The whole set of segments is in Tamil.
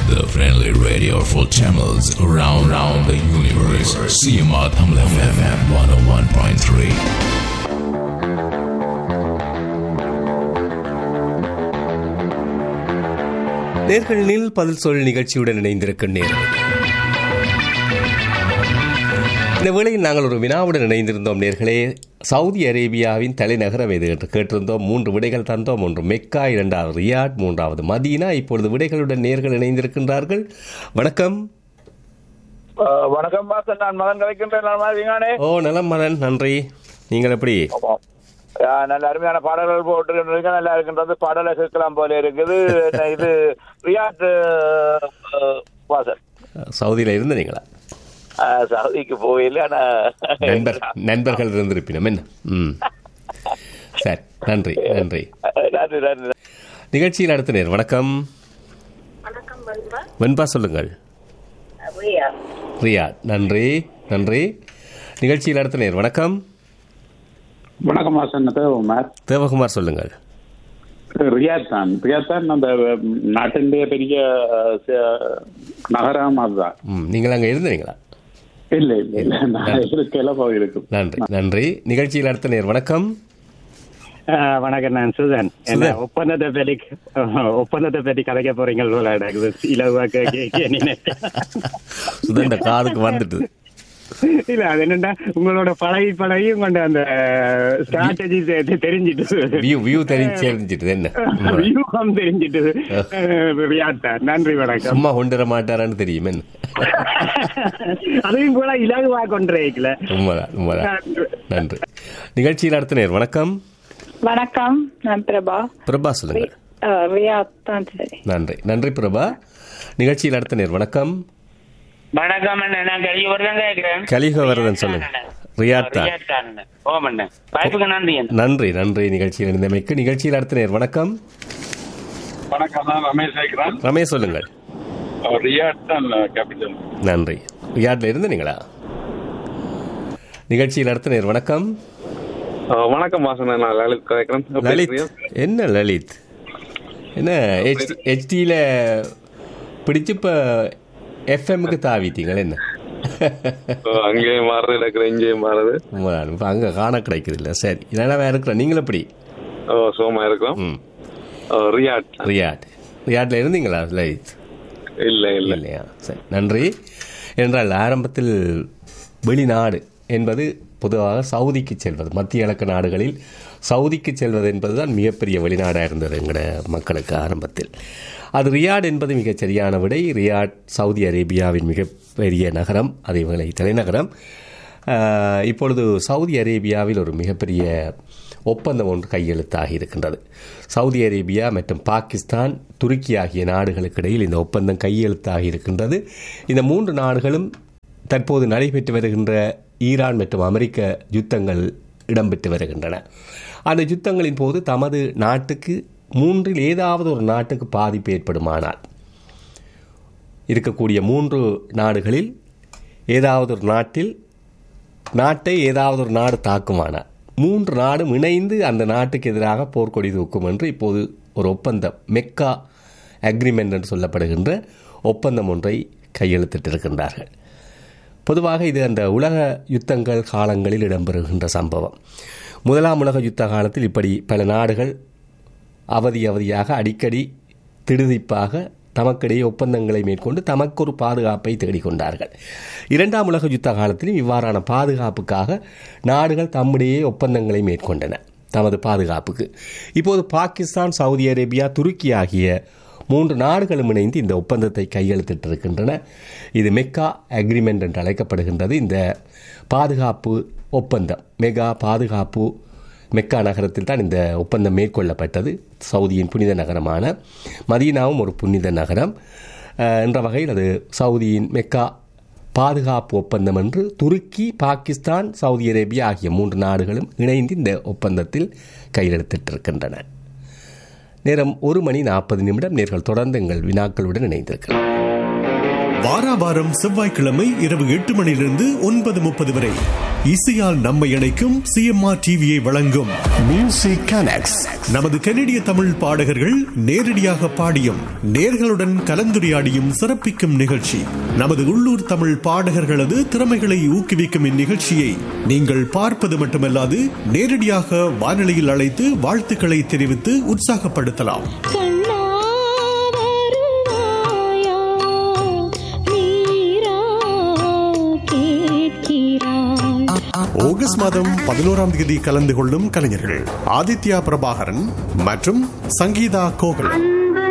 The friendly radio for channels around, around the universe. CMR Tamil FM 101.3. நேர்களில் பதில் சொல் நிகழ்ச்சியுடன் இணைந்திருக்கும் நேர்கள் இந்த வேளையில் நாங்கள் ஒரு வினாவுடன் இணைந்திருந்தோம் நேர்களே சவுதி அரேபியாவின் தலைநகரம் எது என்று கேட்டிருந்தோம் மூன்று விடைகள் தந்தோம் ஒன்று மெக்கா இரண்டாவது ரியாட் மூன்றாவது மதீனா இப்பொழுது விடைகளுடன் நேர்கள் இணைந்திருக்கின்றார்கள் வணக்கம் அஹ் வணக்கம் பாசன் நான் மகன் கலைக்கின்றேன் நான் மாதிரிங்கானே ஓ நலம் மதன் நன்றி நீங்கள் எப்படி நல்ல அருமையான பாடல்கள் போட்டு நல்லா இருக்கின்றது பாடலை கேட்கலாம் போல இருக்குது என்ன இது ரியாட் அஹ், வாசன் சவுதியில் இருந்தீங்களா அஹ், சவுதிக்கு போயில ஆனா நண்பர் நண்பர்கள் இருந்திருப்பினம் என்ன ம் சரி நன்றி நன்றி அஹ், நன்றி நன்றி நிகழ்ச்சியில் அடுத்த நேர் வணக்கம் வணக்கம் பல்வா வெண்பா சொல்லுங்கள் ரியா ரியாட் நன்றி நன்றி நிகழ்ச்சியில் அடுத்த நேர் வணக்கம் வணக்கம் வாசன் தேவகுமார் தேவகுமார் சொல்லுங்கள் ரியாத் தான் ரியாத் தான் அந்த ம், நாட்டினுடைய பெரிய அஹ், ச- நகரம் அதுதான் ம் நீங்கள் அங்கே இருந்தீங்களா இல்ல இல்ல இல்ல நான் இருக்கல போயிருக்கும் நன்றி நன்றி நிகழ்ச்சியில் அடுத்த நேர் வணக்கம் ஆஹ் வணக்கம் நான் சுதன் என்ன சுதன். ஒப்பந்தத்தை பற்றி ஒப்பந்தத்தை பற்றி கதைக்க போறீங்க போல எனக்கு இலவா கேட்க நினைச்சேன் சுதண்ட காதுக்கு வந்துட்டு இல்ல அது என்னன்னா உங்களோட பழகி பழகி உங்களோட அந்த ஸ்ட்ராட்டஜி தெரிஞ்சிட்டு வியூ வியூ தெரிஞ்சு தெரிஞ்சிட்டு என்ன உண்மைதான். வியூகம் தெரிஞ்சிட்டு ரியாத்தா நன்றி வணக்கம் சும்மா கொண்டு வர மாட்டாரான்னு தெரியும் என்ன அதையும் கூட இலகுவா கொண்டிருக்கல உண்மைதான் உண்மைதான் நன்றி நிகழ்ச்சியில் அடுத்த நேர் வணக்கம் வணக்கம் நான் பிரபா பிரபா சொல்லுங்கள் அஹ், ரியா தான் சரி நன்றி நன்றி பிரபா நிகழ்ச்சியில் அடுத்த நேர் வணக்கம் வணக்கம் அண்ணா நான் கலிவர்தான் கேட்கிறேன் கலிகவரதன் சொல்லுங்க ரியாத் தான் ரியாத் தான் அண்ணா. ஓம் அண்ணா வாய்ப்புக்கு நன்றி அண்ணா நன்றி நன்றி நிகழ்ச்சியில் இருந்தமைக்கு நிகழ்ச்சியில் அடுத்த நேர் வணக்கம் வணக்கம் நான் ரமேஷ் கேட்கிறேன் ரமேஷ் சொல்லுங்கள் ரியாத் தான் கேபிட்டல் நன்றி ரியாட்ல இருந்தீங்களா நிகழ்ச்சியில் அடுத்த நேர் வணக்கம் வணக்கம் வாசன் நான் லலித் கேட்கிறேன் லலித் என்ன லலித் என்ன ஹெச்டியில் பிடிச்சு இப்போ எஃப்எம்முக்கு தாவிட்டீங்களா என்ன அங்கேயும் மாறுறது இருக்கிற இங்கேயும் மாறுது இப்போ அங்கே காண கிடைக்குது இல்லை சரி இல்லைன்னா வேற இருக்கிற நீங்களும் எப்படி ஓ, சோமா இருக்கிறோம் ம் ஓ, ரியாட் ரியாட் ரியாட்ல இருந்தீங்களா லலித் இல்ல இல்ல இல்லையா சரி நன்றி என்றால் ஆரம்பத்தில் வெளிநாடு என்பது பொதுவாக சவுதிக்கு செல்வது மத்திய கிழக்கு நாடுகளில் சவுதிக்கு செல்வது என்பதுதான் மிகப்பெரிய வெளிநாடாக இருந்தது எங்களோட மக்களுக்கு ஆரம்பத்தில் அது ரியாட் என்பது மிகச் சரியான விடை ரியாட் சவுதி அரேபியாவின் மிகப்பெரிய நகரம் அதே வேளை தலைநகரம் ஆஹ், இப்பொழுது சவுதி அரேபியாவில் ஒரு மிகப்பெரிய ஒப்பந்தம் ஒன்று கையெழுத்தாகி இருக்கின்றது சவுதி அரேபியா மற்றும் பாகிஸ்தான் துருக்கி ஆகிய நாடுகளுக்கு இடையில் இந்த ஒப்பந்தம் கையெழுத்தாகி இருக்கின்றது இந்த மூன்று நாடுகளும் தற்போது நடைபெற்று வருகின்ற ஈரான் மற்றும் அமெரிக்க யுத்தங்கள் இடம்பெற்று வருகின்றன அந்த யுத்தங்களின் போது தமது நாட்டுக்கு மூன்றில் ஏதாவது ஒரு நாட்டுக்கு பாதிப்பு ஏற்படுமானால் இருக்கக்கூடிய மூன்று நாடுகளில் ஏதாவது ஒரு நாட்டில் நாட்டை ஏதாவது ஒரு நாடு தாக்குமானால் மூன்று நாடும் இணைந்து அந்த நாட்டுக்கு எதிராக போர்க்கொடி தூக்கும் என்று இப்போது ஒரு ஒப்பந்தம் மெக்கா அக்ரிமெண்ட் என்று சொல்லப்படுகின்ற ஒப்பந்தம் ஒன்றை கையெழுத்திட்டிருக்கின்றார்கள் பொதுவாக இது அந்த உலக யுத்தங்கள் காலங்களில் இடம்பெறுகின்ற சம்பவம் முதலாம் உலக யுத்த காலத்தில் இப்படி பல நாடுகள் அவதி அவதியாக அடிக்கடி திடுதிப்பாக தமக்கிடையே ஒப்பந்தங்களை மேற்கொண்டு தமக்கு ஒரு பாதுகாப்பை தேடிக்கொண்டார்கள் இரண்டாம் உலக யுத்த காலத்திலும் இவ்வாறான பாதுகாப்புக்காக நாடுகள் தம்முடையே ஒப்பந்தங்களை மேற்கொண்டன தமது பாதுகாப்புக்கு இப்போது பாகிஸ்தான் சவுதி அரேபியா துருக்கி ஆகிய மூன்று நாடுகளும் இணைந்து இந்த ஒப்பந்தத்தை கையெழுத்திட்டிருக்கின்றன இது மெக்கா அக்ரிமெண்ட் என்று அழைக்கப்படுகின்றது இந்த பாதுகாப்பு ஒப்பந்தம் மெகா பாதுகாப்பு மெக்கா நகரத்தில் தான் இந்த ஒப்பந்தம் மேற்கொள்ளப்பட்டது சவுதியின் புனித நகரமான மதீனாவும் ஒரு புனித நகரம் அஹ், என்ற வகையில் அது சவுதியின் மெக்கா பாதுகாப்பு ஒப்பந்தம் என்று துருக்கி பாகிஸ்தான் சவுதி அரேபியா ஆகிய மூன்று நாடுகளும் இணைந்து இந்த ஒப்பந்தத்தில் கையெழுத்திட்டிருக்கின்றன நேரம் ஒரு மணி நாற்பது நிமிடம் நேர்கள் தொடர்ந்து எங்கள் வினாக்களுடன் இணைந்திருக்கலாம் வாரா வாரம் செவ்வாய்க்கிழமை இரவு எட்டு மணியிலிருந்து ஒன்பது முப்பது வரை இசையால் நம்மை இணைக்கும் சிஎம்ஆர் டிவியை வழங்கும் மியூசிக் கனெக்ட்ஸ் நமது கனடிய தமிழ் பாடகர்கள் நேரடியாக பாடியும் நேர்களுடன் கலந்துரையாடியும் சிறப்பிக்கும் நிகழ்ச்சி நமது உள்ளூர் தமிழ் பாடகர்களது திறமைகளை ஊக்குவிக்கும் இந்நிகழ்ச்சியை நீங்கள் பார்ப்பது மட்டுமல்லாது நேரடியாக வானொலியில் அழைத்து வாழ்த்துக்களை தெரிவித்து உற்சாகப்படுத்தலாம் ஆகஸ்ட் மாதம் பதினோராம் தேதி கலந்து கொள்ளும் கலைஞர்கள் ஆதித்யா பிரபாகரன் மற்றும் சங்கீதா கோகுலன்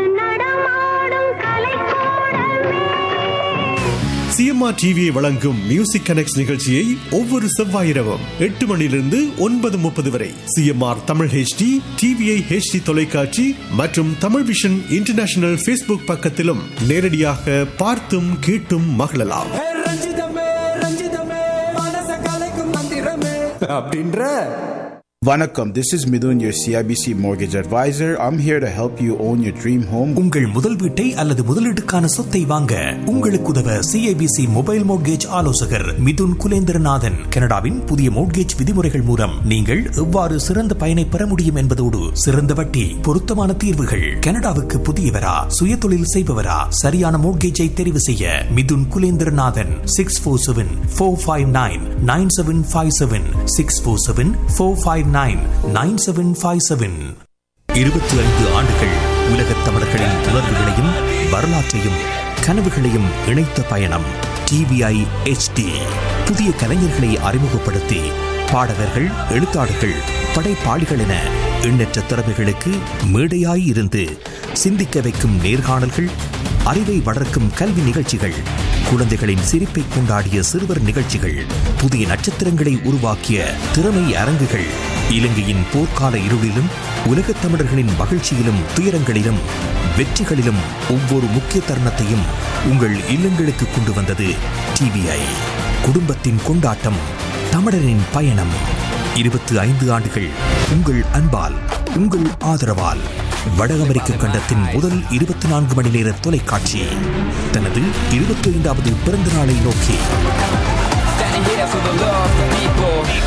சிஎம்ஆர் டிவியை வழங்கும் மியூசிக் கனெக்ட் நிகழ்ச்சியை ஒவ்வொரு செவ்வாய் இரவும் எட்டு மணியிலிருந்து ஒன்பது முப்பது வரை CMR Tamil HD TVI HD தொலைக்காட்சி மற்றும் தமிழ் விஷன் இன்டர்நேஷனல் ஃபேஸ்புக் பக்கத்திலும் நேரடியாக பார்த்தும் கேட்டும் மகிழலாம் அப்படின்ற வணக்கம் திஸ் இஸ் மிதுன் your சிஐபிசி mortgage advisor i'm here to help you own your dream home உங்கள் முதல் வீட்டை அல்லது முதலீட்டுக்கான சொத்தை வாங்க உங்களுக்கு உதவ சிஐபிசி மொபைல் மோட்கேஜ் ஆலோசகர் மிதுன் குலேந்திரநாதன் கனடாவின் புதிய மோட்கேஜ் விதிமுறைகள் மூலம் நீங்கள் எவ்வாறு சிறந்த பயனை பெற முடியும் என்பதோடு சிறந்த வட்டி பொருத்தமான தீர்வுகள் கனடாவுக்கு புதியவரா சுய தொழில் செய்பவரா சரியான மோட்கேஜை தெரிவு செய்ய Mithun Kulendranathan six four seven four five nine nine seven five seven six four seven four five nine nine seven five seven இருபத்தி ஐந்து ஆண்டுகள் உலகத் தமிழர்களின் உணர்வுகளையும் வரலாற்றையும் கனவுகளையும் இணைத்த பயணம் டிவிஐ HD புதிய கலைஞர்களை அறிமுகப்படுத்தி பாடகர்கள் எழுத்தாளர்கள் படைப்பாளிகள் என எண்ணற்ற திறமைகளுக்கு மேடையாய் இருந்து சிந்திக்க வைக்கும் நேர்காணல்கள் அறிவை வளர்க்கும் கல்வி நிகழ்ச்சிகள் குழந்தைகளின் சிரிப்பை கொண்டாடிய சிறுவர் நிகழ்ச்சிகள் புதிய நட்சத்திரங்களை உருவாக்கிய திறமை அரங்குகள் இலங்கையின் போர்க்கால இருளிலும் உலகத் தமிழர்களின் மகிழ்ச்சியிலும் துயரங்களிலும் வெற்றிகளிலும் ஒவ்வொரு முக்கிய தருணத்தையும் உங்கள் இல்லங்களுக்கு கொண்டு வந்தது டிவிஐ குடும்பத்தின் கொண்டாட்டம் தமிழரின் பயணம் இருபத்தி ஐந்து ஆண்டுகள் உங்கள் அன்பால் உங்கள் ஆதரவால் வட அமெரிக்க கண்டத்தின் முதல் இருபத்தி நான்கு மணி நேர தொலைக்காட்சி தனது இருபத்தி ஐந்தாவது பிறந்த நாளை நோக்கி